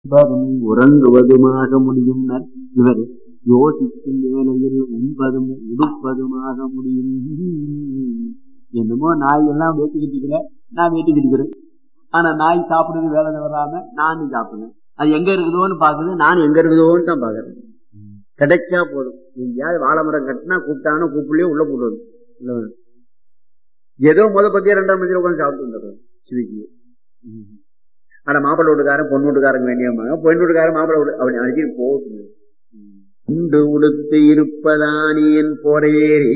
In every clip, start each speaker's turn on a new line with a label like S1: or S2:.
S1: உண்பதும் உறங்குவதுமாக முடியும் இவர் யோசிக்கும் வேளையில் உண்பதும் உடுப்பதுமாக முடியும் என்னமோ நாய் எல்லாம் வேட்டிக்கிட்டு இருக்கிற நான் வேட்டிக்கிட்டு இருக்கிறேன் ஆனா நாய் சாப்பிடுறது வேலை வராம நானும் சாப்பிடுறேன் அது எங்க இருக்குதோன்னு பாக்குது நான் எங்க இருக்குதோன்னு தான் பாக்குறேன் கிடைச்சா போதும் எங்கேயாவது வாழை மரம் கட்டினா கூப்பிட்டானோ கூப்பிடலையோ உள்ள போடுவது இல்ல ஏதோ முத பத்தியா ரெண்டாம் மத்தியில் உட்காந்து சாப்பிட்டு வந்துடுறது சிவிக்கு ஆனா மாப்பிள்ளை வீட்டுக்காரன் பொண்ணு வீட்டுக்காரங்க வேண்டியமாங்க பொண்ணு வீட்டுக்காரன் மாப்பிள்ளை வீடு அப்படி அழைச்சிட்டு போகுது உண்டு உடுத்து இருப்பதானியன் போரையேறி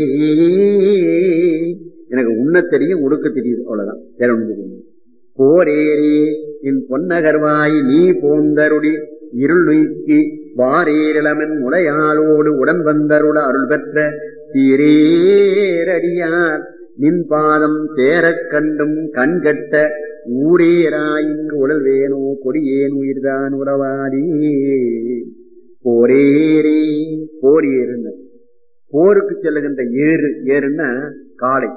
S1: எனக்கு உண்ண தெரியும் உடுக்க தெரியுது அவ்வளவுதான் வேற ஒண்ணு தெரியும் போரேறி என் பொன்னகர்வாய் நீ போந்தருடி இருள் நீக்கி வாரேரிளமன் முளையாளோடு உடன் வந்தருட அருள் பெற்ற சீரேரடியார் நின் பாதம் சேரக் கண்டும் கண்கட்ட ஊரேராயிங்கு உடல் வேணோ கொடியேன் உயிர்தான் உறவாடி போரேரி போர் ஏறுங்க போருக்கு செல்லுகின்ற ஏறு ஏறுன்னா காளை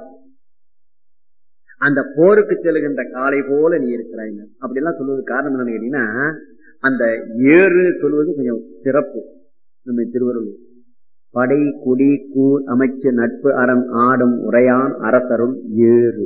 S1: அந்த போருக்கு செல்லுகின்ற காளை போல நீ இருக்கிறாய் அப்படி எல்லாம் சொல்வது காரணம் என்னன்னு கேட்டீங்கன்னா அந்த ஏறு சொல்வது கொஞ்சம் சிறப்பு நம்ம திருவள்ளுவர் படை குடி கூர் அமைச்ச நட்பு அரண் ஆடும் உரையான் அரசருள் ஏறு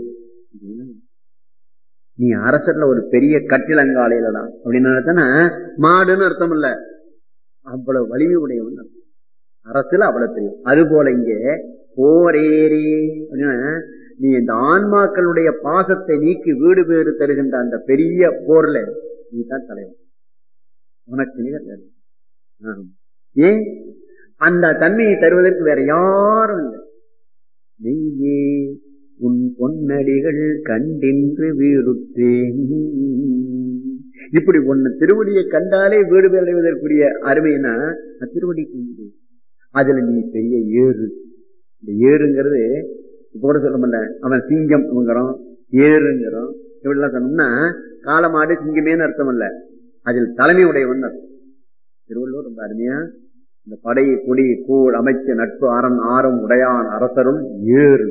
S1: நீ அரசர்ல ஒரு பெரிய கட்டிலங்காலையிலதான் அப்படின்னு மாடுன்னு அர்த்தம் இல்ல அவ்வளவு வலிமை உடையவன் அரசுல அவ்வளவு தெரியும் அது போல இங்கே போரேரி அப்படின்னா நீ இந்த ஆன்மாக்களுடைய பாசத்தை நீக்கி வீடு பேறு தருகின்ற அந்த பெரிய போர்ல நீ தான் தலைவன் உனக்கு ஏன் அந்த தன்மையை தருவதற்கு வேற யாரும் இல்லை நெய்யே உன் பொன்னடிகள் கண்டின்று வீடுற்றேன் இப்படி ஒன்னு திருவடியை கண்டாலே வீடு அடைவதற்குரிய அருமைனா திருவடிக்கு அதுல நீ பெரிய ஏறு இந்த ஏறுங்கிறது இப்ப கூட சொல்ல முடியல அவன் சிங்கம்ங்கிறோம் ஏறுங்கிறோம் இப்படிலாம் சொன்னோம்னா காலமாடு சிங்கமேன்னு அர்த்தம் இல்ல அதில் தலைமை உடையவன் அர்த்தம் திருவள்ளுவர் ரொம்ப அருமையா இந்த படை கொடி கூழ் அமைச்ச நட்பு அரண் ஆரம் உடையான் அரசரும் ஏறு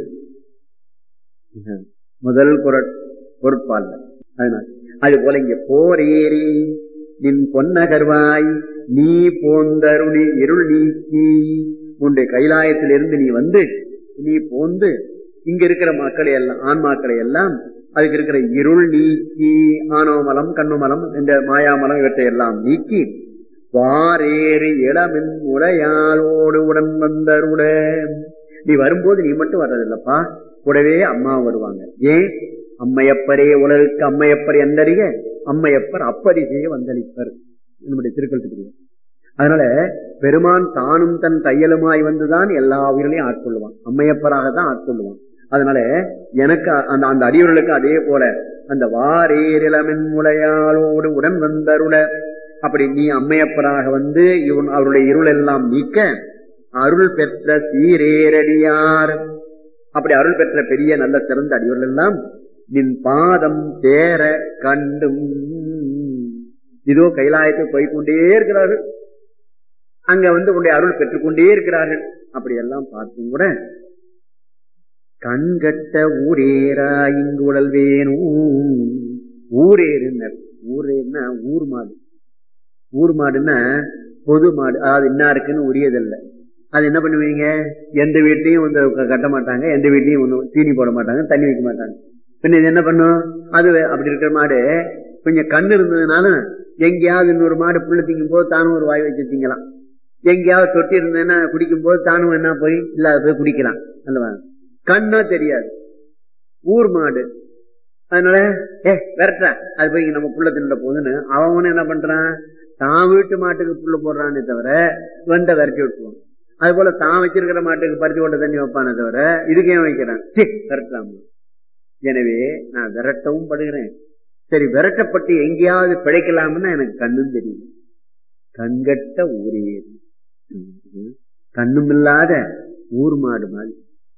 S1: முதல் குரட் பொறுப்பால் அதனால் அது போல இங்க போர் ஏறி நின் பொன்னகர்வாய் நீ போந்தருளி இருள் நீக்கி உன்னுடைய கைலாயத்திலிருந்து நீ வந்து நீ போந்து இங்க இருக்கிற மக்களை எல்லாம் ஆன்மாக்களை எல்லாம் அதுக்கு இருக்கிற இருள் நீக்கி ஆனோமலம் கண்ணுமலம் இந்த மாயாமலம் இவற்றை எல்லாம் நீக்கி வாரேறு இளமின் உடையாளோடு உடன் வந்தருட நீ வரும்போது நீ மட்டும் வர்றதில்லப்பா கூடவே அம்மா வருவாங்க ஏன் அம்மையப்பரே உலகுக்கு அம்மையப்பர் எந்தறிக அம்மையப்பர் அப்படி செய்ய வந்தளிப்பர் நம்முடைய திருக்கல் அதனால பெருமான் தானும் தன் தையலுமாய் வந்துதான் எல்லா உயிர்களையும் ஆட்கொள்ளுவான் அம்மையப்பராக தான் ஆட்கொள்ளுவான் அதனால எனக்கு அந்த அந்த அடியவர்களுக்கு அதே போல அந்த வாரேரிளமின் முளையாளோடு உடன் வந்தருள அப்படி நீ அம்மையப்பராக வந்து இவன் அவருடைய இருள் எல்லாம் நீக்க அருள் பெற்ற சீரேரடியார் அப்படி அருள் பெற்ற பெரிய நல்ல சிறந்த அடியவர்கள் எல்லாம் நின் பாதம் சேர கண்டும் இதோ கைலாயத்தில் போய்கொண்டே இருக்கிறார்கள் அங்க வந்து உன்னுடைய அருள் பெற்றுக்கொண்டே இருக்கிறார்கள் அப்படி எல்லாம் பார்த்தும் கூட கண்கட்ட ஊரேரா இங்கு உடல் வேணும் ஊரேறுனர் ஊரேர்னா ஊர் மாடு ஊர் மாடுன்னா பொது மாடு அதாவது இன்னாருக்குன்னு உரியதில்லை அது என்ன பண்ணுவீங்க எந்த வீட்லையும் வந்து கட்ட மாட்டாங்க எந்த வீட்லையும் ஒன்றும் தீனி போட மாட்டாங்க தண்ணி வைக்க மாட்டாங்க பின்ன இது என்ன பண்ணும் அது அப்படி இருக்கிற மாடு கொஞ்சம் கண்ணு இருந்ததுனால எங்கேயாவது இன்னொரு மாடு புள்ள திங்கும் போது தானும் ஒரு வாய் வச்சு திங்கலாம் எங்கேயாவது தொட்டி இருந்ததுன்னா குடிக்கும் போது தானும் என்ன போய் இல்லாத போய் குடிக்கலாம் அல்லவா கண்ணா தெரியாது ஊர் மாடு அதனால ஏ விரட்டா அது போய் நம்ம புள்ள தின்ற போதுன்னு அவன் என்ன பண்றான் தான் வீட்டு மாட்டுக்கு புள்ள போடுறானே தவிர வெண்டை விரட்டி விட்டுருவான் அது போல தான் வச்சிருக்கிற மாட்டுக்கு பருத்தி ஓட்ட தண்ணி வைப்பானே தவிர இதுக்கு ஏன் வைக்கிறான் விரட்டலாம் எனவே நான் விரட்டவும் படுகிறேன் சரி விரட்டப்பட்டு எங்கேயாவது பிழைக்கலாம்னு எனக்கு கண்ணும் தெரியும் கண்கட்ட ஊரே கண்ணும் இல்லாத ஊர் மாடு மாதிரி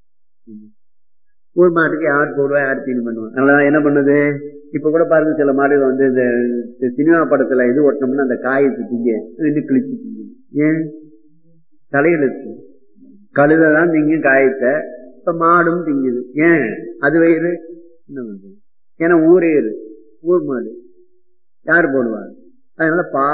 S1: ஊர் மாட்டுக்கு யார் போடுவா யார் தீனி பண்ணுவான் அதனால என்ன பண்ணுது இப்ப கூட பாருங்க சில மாடுகள் வந்து இந்த சினிமா படத்துல இது ஓட்டணும்னா அந்த காயத்து திங்க இன்னும் கிழிச்சு திங்க ஏன் தலையெழுத்து கழுதான் திங்கும் காயத்தை இப்ப மாடும் திங்குது ஏன் அது வயிறு என்ன பண்றது ஏன்னா ஊரே ஊர் மாடு யார் போடுவார் அதனால பா